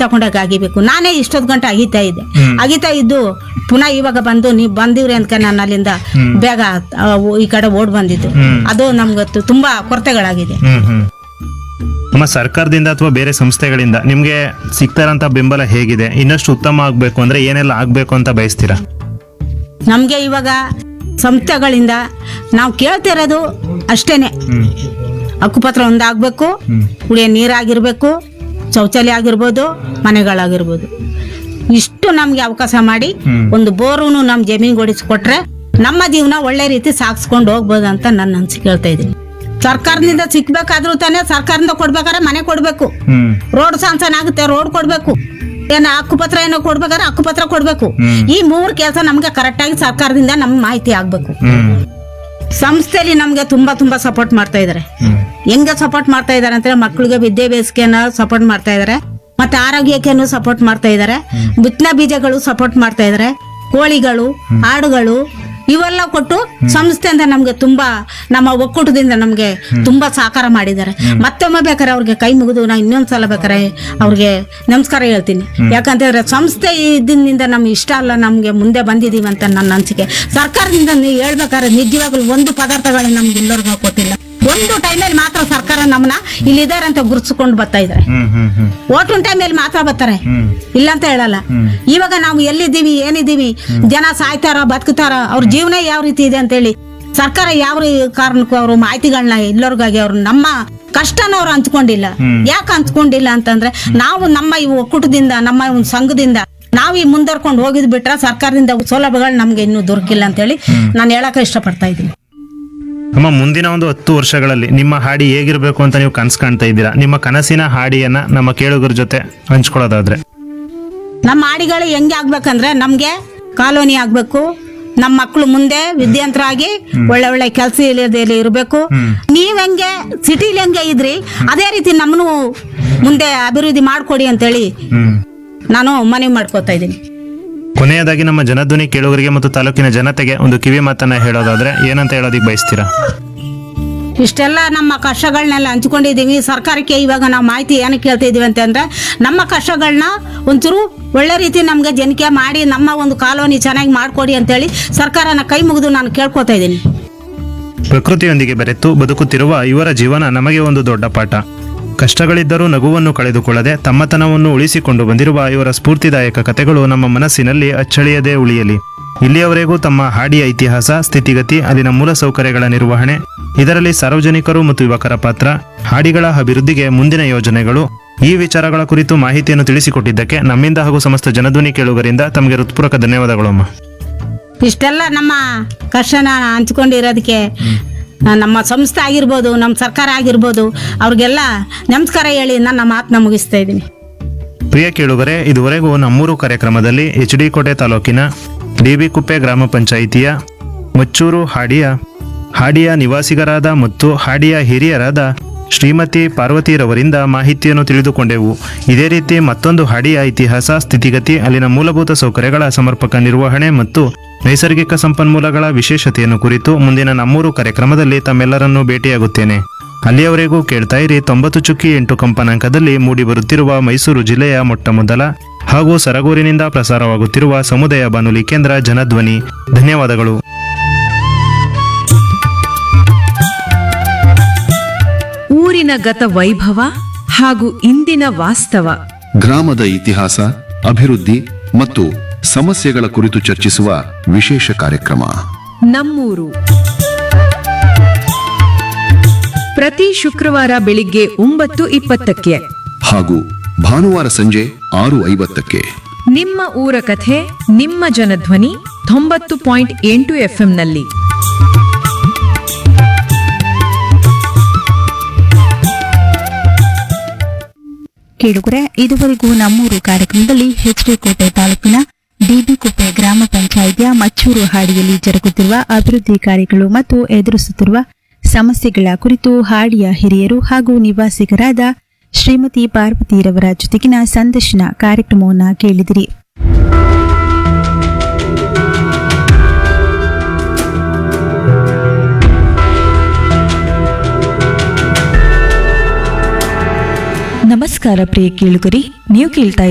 ತಗೊಂಡಾಗ ಅಗಿಬೇಕು ನಾನೇ ಇಷ್ಟೊತ್ತು ಗಂಟೆ ಅಗಿತಾ ಇದ್ದೆ ಹ್ಮ್. ಅಗಿತಾ ಇದ್ದು ಪುನಃ ಇವಾಗ ಬಂದು ನೀವು ಬಂದಿವ್ರಿ ಅಂತ ನಾನು ಅಲ್ಲಿಂದ ಹ್ಮ್. ಬೇಗ ಆ, ಈ ಕಡೆ ಓಡ್ ಬಂದಿದ್ದು ಹ್ಮ್. ಅದು ನಮ್ಗೆ ತು- ತುಂಬಾ ಕೊರತೆಗಳಾಗಿದೆ ಹ್ಮ್ ಹ್ಮ್ ನಮ್ಮ ಸರ್ಕಾರದಿಂದ ಅಥವಾ ಬೇರೆ ಸಂಸ್ಥೆಗಳಿಂದ ನಿಮ್ಗೆ ಸಿಗ್ತಾರಂತ ಬೆಂಬಲ ಹೇಗಿದೆ ಇನ್ನಷ್ಟು ಉತ್ತಮ ಆಗ್ಬೇಕು ಅಂದ್ರೆ ಏನೆಲ್ಲ ಆಗ್ಬೇಕು ಅಂತ ಬಯಸ್ತೀರಾ ನಮ್ಗೆ ಇವಾಗ ಸಂಸ್ಥೆಗಳಿಂದ ನಾವು ಕೇಳ್ತಿರೋದು ಅಷ್ಟೇನೆ ಹ್ಮ್ ಹಕ್ಕುಪತ್ರ ಒಂದಾಗಬೇಕು ಹ್ಮ್ ಕುಡಿಯೋ ನೀರಾಗಿರ್ಬೇಕು ಶೌಚಾಲಯ ಆಗಿರ್ಬೋದು ಮನೆಗಳಾಗಿರ್ಬೋದು ಇಷ್ಟು ನಮ್ಗೆ ಅವಕಾಶ ಮಾಡಿ ಹ್ಮ್. ಒಂದು ಬೋರುನು ನಮ್ಮ ಜಮೀನ್ ಕೊಟ್ರೆ ನಮ್ಮ ಜೀವನ ಒಳ್ಳೆ ರೀತಿ ಸಾಗಿಸ್ಕೊಂಡು ಹೋಗ್ಬೋದು ಅಂತ ನನ್ನ ಅನ್ಸಿಕೆ ಹೇಳ್ತಾ ಇದ್ದೀನಿ ಸರ್ಕಾರದಿಂದ ಸಿಕ್ಬೇಕಾದ್ರೂ ತಾನೇ ಸರ್ಕಾರದಿಂದ ಕೊಡ್ಬೇಕಾದ್ರೆ ಮನೆ ಕೊಡ್ಬೇಕು ಹ್ಮ್ ರೋಡ್ ಸಾಂಕ್ಷನ್ ಆಗುತ್ತೆ ರೋಡ್ ಕೊಡ್ಬೇಕು ಏನ ಹಕ್ಕುಪತ್ರ ಏನೋ ಕೊಡ್ಬೇಕಾದ್ರೆ ಹಕ್ಕುಪತ್ರ ಕೊಡ್ಬೇಕು ಹ್ಮ್. ಈ ಮೂರ್ ಕೆಲಸ ನಮ್ಗೆ ಕರೆಕ್ಟ್ ಆಗಿ ಸರ್ಕಾರದಿಂದ ನಮ್ಗೆ ಮಾಹಿತಿ ಆಗ್ಬೇಕು ಹ್ಮ್ ಸಂಸ್ಥೆಯಲ್ಲಿ ನಮ್ಗೆ ತುಂಬಾ ತುಂಬಾ ಸಪೋರ್ಟ್ ಮಾಡ್ತಾ ಇದಾರೆ ಹ್ಮ್ ಹೆಂಗ ಸಪೋರ್ಟ್ ಮಾಡ್ತಾ ಇದಾರೆ ಅಂದ್ರೆ ಮಕ್ಕಳಿಗೆ ವಿದ್ಯಾಭ್ಯಾಸಕ್ಕೆನ ಸಪೋರ್ಟ್ ಮಾಡ್ತಾ ಇದಾರೆ ಮತ್ತೆ ಆರೋಗ್ಯಕ್ಕೇನು ಸಪೋರ್ಟ್ ಮಾಡ್ತಾ ಇದಾರೆ ಬಿತ್ತನೆ ಬೀಜಗಳು ಸಪೋರ್ಟ್ ಮಾಡ್ತಾ ಇದಾರೆ ಕೋಳಿಗಳು ಆಡುಗಳು ಇವೆಲ್ಲ ಕೊಟ್ಟು ಸಂಸ್ಥೆಯಿಂದ ನಮ್ಗೆ ತುಂಬಾ ನಮ್ಮ ಒಕ್ಕೂಟದಿಂದ ನಮ್ಗೆ ತುಂಬಾ ಸಹಕಾರ ಮಾಡಿದ್ದಾರೆ ಮತ್ತೊಮ್ಮೆ ಬೇಕಾದ್ರೆ ಅವ್ರಿಗೆ ಕೈ ಮುಗಿದು ನಾ ಇನ್ನೊಂದ್ಸಲ ಬೇಕಾರೆ ಅವ್ರಿಗೆ ನಮಸ್ಕಾರ ಹೇಳ್ತೀನಿ ಯಾಕಂತಂದ್ರೆ ಸಂಸ್ಥೆ ಇದರಿಂದ ನಮ್ಗೆ ಇಷ್ಟ ಅಲ್ಲ ನಮ್ಗೆ ಮುಂದೆ ಬಂದಿದೀವಿ ಅಂತ ನನ್ನ ಅನಿಸಿಕೆ ಸರ್ಕಾರದಿಂದ ನೀವು ಹೇಳ್ಬೇಕಾದ್ರೆ ನಿಜವಾಗ್ಲೂ ಒಂದು ಪದಾರ್ಥಗಳನ್ನ ನಮ್ಗೆ ಎಲ್ಲರಿಗೂ ಕೊಟ್ಟಿಲ್ಲ ಒಂದು ಟೈಮಲ್ಲಿ ಮಾತ್ರ ಸರ್ಕಾರ ನಮ್ಮನ್ನ ಇಲ್ಲಿದ್ದಾರೆ ಅಂತ ಗುರುತಿಸ್ಕೊಂಡು ಬರ್ತಾ ಇದ್ದಾರೆ ಹ್ಮ್ ಹ್ಮ್ ಹ್ಮ್ ಓಟಿನ ಟೈಮಲ್ಲಿ ಮಾತ್ರ ಬರ್ತಾರೆ ಹ್ಮ್ ಇಲ್ಲ ಅಂತ ಹೇಳಲ್ಲ ಹ್ಮ್. ಇವಾಗ ನಾವು ಎಲ್ಲಿದ್ದೀವಿ ಏನಿದ್ದೀವಿ ಜನ ಸಾಯ್ತಾರ ಬದುಕ್ತಾರ ಅವ್ರ ಜೀವನ ಯಾವ ರೀತಿ ಇದೆ ಅಂತೇಳಿ ಸರ್ಕಾರ ಯಾವ ರೀ- ಕಾರಣಕ್ಕೂ ಅವರು ಮಾಹಿತಿಗಳನ್ನ ಎಲ್ಲರಿಗಾಗಿ ಅವ್ರು ನಮ್ಮ ಕಷ್ಟನ ಅವ್ರು ಹಂಚ್ಕೊಂಡಿಲ್ಲ ಹ್ಮ್. ಯಾಕೆ ಹಂಚ್ಕೊಂಡಿಲ್ಲ ಅಂತಂದ್ರೆ ನಾವು ನಮ್ಮ ಈ ಒಕ್ಕೂಟದಿಂದ ನಮ್ಮ ಒಂದು ಸಂಘದಿಂದ ನಾವು ಈ ಮುಂದರ್ಕೊಂಡು ಹೋಗಿದ್ ಬಿಟ್ರೆ ಸರ್ಕಾರದಿಂದ ಸೌಲಭ್ಯಗಳು ನಮ್ಗೆ ಇನ್ನೂ ದೊರಕಿಲ್ಲ ಅಂತೇಳಿ ನಾನು ಹೇಳಕ್ಕೆ ಇಷ್ಟಪಡ್ತಾ ಇದ್ದೀನಿ ಅಮ್ಮ ಮುಂದಿನ ಒಂದು ಹತ್ತು ವರ್ಷಗಳಲ್ಲಿ ನಿಮ್ಮ ಹಾಡಿ ಹೇಗಿರ್ಬೇಕು ಅಂತ ನೀವು ಕನಸು ಕಾಣ್ತಾ ಇದ್ದೀರಾ ನಿಮ್ಮ ಕನಸಿನ ಹಾಡಿಯನ್ನ ನಮ್ಮ ಕೇಳುಗರ ಜೊತೆ ಹಂಚ್ಕೊಳ್ಳೋದಾದ್ರೆ ನಮ್ಮ ಹಾಡಿಗಳು ಹೆಂಗೆ ಆಗ್ಬೇಕಂದ್ರೆ ನಮ್ಗೆ ಕಾಲೋನಿ ಆಗ್ಬೇಕು ನಮ್ಮ ಮಕ್ಕಳು ಮುಂದೆ ವಿದ್ಯಾಂತರಾಗಿ ಒಳ್ಳೆ ಒಳ್ಳೆ ಕೆಲಸ ಇರಬೇಕು ಹ್ಮ್. ನೀವ್ ಹೆಂಗೆ ಸಿಟಿಲಿ ಹೆಂಗೆ ಇದ್ರಿ ಅದೇ ರೀತಿ ನಮ್ಮನ್ನು ಮುಂದೆ ಅಭಿವೃದ್ಧಿ ಮಾಡ್ಕೊಡಿ ಅಂತೇಳಿ ಹ್ಮ್ ನಾನು ಮನವಿ ಮಾಡ್ಕೋತಾ ಇದ್ದೀನಿ ಕೊನೆಯದಾಗಿ ನಮ್ಮ ಜನಧ್ವನಿ ಕೇಳುಗರಿಗೆ ಮತ್ತು ತಾಲೂಕಿನ ಜನತೆಗೆ ಒಂದು ಕಿವಿ ಮಾತನ್ನ ಹೇಳೋದಾದ್ರೆ ಏನಂತ ಹೇಳೋದಿಕ್ ಬಯಸ್ತೀರಾ ಇಷ್ಟೆಲ್ಲ ನಮ್ಮ ಕಷ್ಟಗಳನ್ನೆಲ್ಲ ಹಂಚ್ಕೊಂಡಿದ್ದೀವಿ ಸರ್ಕಾರಕ್ಕೆ ಇವಾಗ ನಾವು ಮಾಹಿತಿ ಏನಕ್ಕೆ ಕೇಳ್ತಾ ಇದೀವಿ ಅಂತಂದ್ರೆ ನಮ್ಮ ಕಷ್ಟಗಳನ್ನ ಒಂಚೂರು ಒಳ್ಳೆ ರೀತಿ ನಮ್ಗೆ ಜನಕ್ಕೆ ಮಾಡಿ ನಮ್ಮ ಒಂದು ಕಾಲೋನಿ ಚೆನ್ನಾಗಿ ಮಾಡ್ಕೊಡಿ ಅಂತೇಳಿ ಸರ್ಕಾರನ ಕೈ ಮುಗಿದು ನಾನು ಕೇಳ್ಕೊತಾ ಇದ್ದೀನಿ ಪ್ರಕೃತಿಯೊಂದಿಗೆ ಬೆರೆತು ಬದುಕುತ್ತಿರುವ ಇವರ ಜೀವನ ನಮಗೆ ಒಂದು ದೊಡ್ಡ ಪಾಠ ಕಷ್ಟಗಳಿದ್ದರೂ ನಗುವನ್ನು ಕಳೆದುಕೊಳ್ಳದೆ ತಮ್ಮತನವನ್ನು ಉಳಿಸಿಕೊಂಡು ಬಂದಿರುವ ಇವರ ಸ್ಫೂರ್ತಿದಾಯಕ ಕಥೆಗಳು ನಮ್ಮ ಮನಸ್ಸಿನಲ್ಲಿ ಅಚ್ಚಳಿಯದೇ ಉಳಿಯಲಿ ಇಲ್ಲಿಯವರೆಗೂ ತಮ್ಮ ಹಾಡಿಯ ಇತಿಹಾಸ ಸ್ಥಿತಿಗತಿ ಅಲ್ಲಿನ ಮೂಲಸೌಕರ್ಯಗಳ ನಿರ್ವಹಣೆ ಇದರಲ್ಲಿ ಸಾರ್ವಜನಿಕರು ಮತ್ತು ಯುವಕರ ಪಾತ್ರ ಹಾಡಿಗಳ ಅಭಿವೃದ್ಧಿಗೆ ಮುಂದಿನ ಯೋಜನೆಗಳು ಈ ವಿಚಾರಗಳ ಕುರಿತು ಮಾಹಿತಿಯನ್ನು ತಿಳಿಸಿಕೊಟ್ಟಿದ್ದಕ್ಕೆ ನಮ್ಮಿಂದ ಹಾಗೂ ಸಮಸ್ತ ಜನಧ್ವನಿ ಕೇಳುಗರಿಂದ ತಮಗೆ ಹೃತ್ಪೂರ್ವಕ ಧನ್ಯವಾದಗಳು ಅಮ್ಮ ಇಷ್ಟೆಲ್ಲ ನಮ್ಮ ಕಷ್ಟನ ಹಂಚ್ಕೊಂಡಿರೋದಕ್ಕೆ ಆ, ನಮ್ಮ ಸಂಸ್ಥೆ ಆಗಿರ್ಬೋದು ನಮ್ಮ ಸರ್ಕಾರ ಆಗಿರ್ಬೋದು ಅವ್ರಿಗೆಲ್ಲ ನಮಸ್ಕಾರ ಹೇಳಿ ನನ್ನ ಮಾತನ್ನ ಮುಗಿಸ್ತಾ ಇದ್ದೀನಿ ಪ್ರಿಯ ಕೇಳುಗರೆ ಇದುವರೆಗೂ ನಮ್ಮೂರು ಕಾರ್ಯಕ್ರಮದಲ್ಲಿ ಎಚ್ ಡಿ ಕೋಟೆ ತಾಲೂಕಿನ ಡಿಬಿ ಕುಪ್ಪೆ ಗ್ರಾಮ ಪಂಚಾಯಿತಿಯ ಮಚ್ಚೂರು ಹಾಡಿಯ ಹಾಡಿಯ ನಿವಾಸಿಗರಾದ ಮತ್ತು ಹಾಡಿಯ ಹಿರಿಯರಾದ ಶ್ರೀಮತಿ ಪಾರ್ವತಿರವರಿಂದ ಮಾಹಿತಿಯನ್ನು ತಿಳಿದುಕೊಂಡೆವು ಇದೇ ರೀತಿ ಮತ್ತೊಂದು ಹಾಡಿಯ ಇತಿಹಾಸ ಸ್ಥಿತಿಗತಿ ಅಲ್ಲಿನ ಮೂಲಭೂತ ಸೌಕರ್ಯಗಳ ಸಮರ್ಪಕ ನಿರ್ವಹಣೆ ಮತ್ತು ನೈಸರ್ಗಿಕ ಸಂಪನ್ಮೂಲಗಳ ವಿಶೇಷತೆಯನ್ನು ಕುರಿತು ಮುಂದಿನ ನಮ್ಮೂರು ಕಾರ್ಯಕ್ರಮದಲ್ಲಿ ತಮ್ಮೆಲ್ಲರನ್ನೂ ಭೇಟಿಯಾಗುತ್ತೇನೆ ಅಲ್ಲಿಯವರೆಗೂ ಕೇಳ್ತಾ ಇರಿ ತೊಂಬತ್ತು ಚುಕ್ಕಿ ಎಂಟು ಕಂಪನಾಂಕದಲ್ಲಿ ಮೂಡಿಬರುತ್ತಿರುವ ಮೈಸೂರು ಜಿಲ್ಲೆಯ ಮೊಟ್ಟ ಮೊದಲ ಹಾಗೂ ಸರಗೂರಿನಿಂದ ಪ್ರಸಾರವಾಗುತ್ತಿರುವ ಸಮುದಾಯ ಬಾನುಲಿ ಕೇಂದ್ರ ಜನಧ್ವನಿ ಧನ್ಯವಾದಗಳು ಊರಿನ ಗತ ವೈಭವ ಹಾಗೂ ಇಂದಿನ ವಾಸ್ತವ ಗ್ರಾಮದ ಇತಿಹಾಸ ಅಭಿವೃದ್ಧಿ ಮತ್ತು ಸಮಸ್ಯೆಗಳ ಕುರಿತು ಚರ್ಚಿಸುವ ವಿಶೇಷ ಕಾರ್ಯಕ್ರಮ ನಮ್ಮೂರು ಪ್ರತಿ ಶುಕ್ರವಾರ ಬೆಳಿಗ್ಗೆ ಒಂಬತ್ತು ಇಪ್ಪತ್ತಕ್ಕೆ ಹಾಗೂ ಭಾನುವಾರ ಸಂಜೆ ಆರು ಐವತ್ತಕ್ಕೆ ನಿಮ್ಮ ಊರ ಕಥೆ ನಿಮ್ಮ ಜನಧ್ವನಿ ತೊಂಬತ್ತು ಪಾಯಿಂಟ್ ಎಂಟು ಎಫ್ಎಂನಲ್ಲಿ ಕೇಳುಗರೆ ಇದುವರೆಗೂ ನಮ್ಮೂರು ಕಾರ್ಯಕ್ರಮದಲ್ಲಿ ಎಚ್ಡಿ ಕೋಟೆ ತಾಲೂಕಿನ ಡಿಬಿಕುಪ್ಪೆ ಗ್ರಾಮ ಪಂಚಾಯಿತಿಯ ಮಚ್ಚೂರು ಹಾಡಿಯಲ್ಲಿ ಜರುಗುತ್ತಿರುವ ಅಭಿವೃದ್ಧಿ ಕಾರ್ಯಗಳು ಮತ್ತು ಎದುರಿಸುತ್ತಿರುವ ಸಮಸ್ಯೆಗಳ ಕುರಿತು ಹಾಡಿಯ ಹಿರಿಯರು ಹಾಗೂ ನಿವಾಸಿಗರಾದ ಶ್ರೀಮತಿ ಪಾರ್ವತಿರವರ ಜೊತೆಗಿನ ಸಂದರ್ಶನ ಕಾರ್ಯಕ್ರಮವನ್ನು ಕೇಳಿದಿರಿ ನಮಸ್ಕಾರ ಪ್ರಿಯ ಕೇಳುಗರಿ ನೀವು ಕೇಳ್ತಾ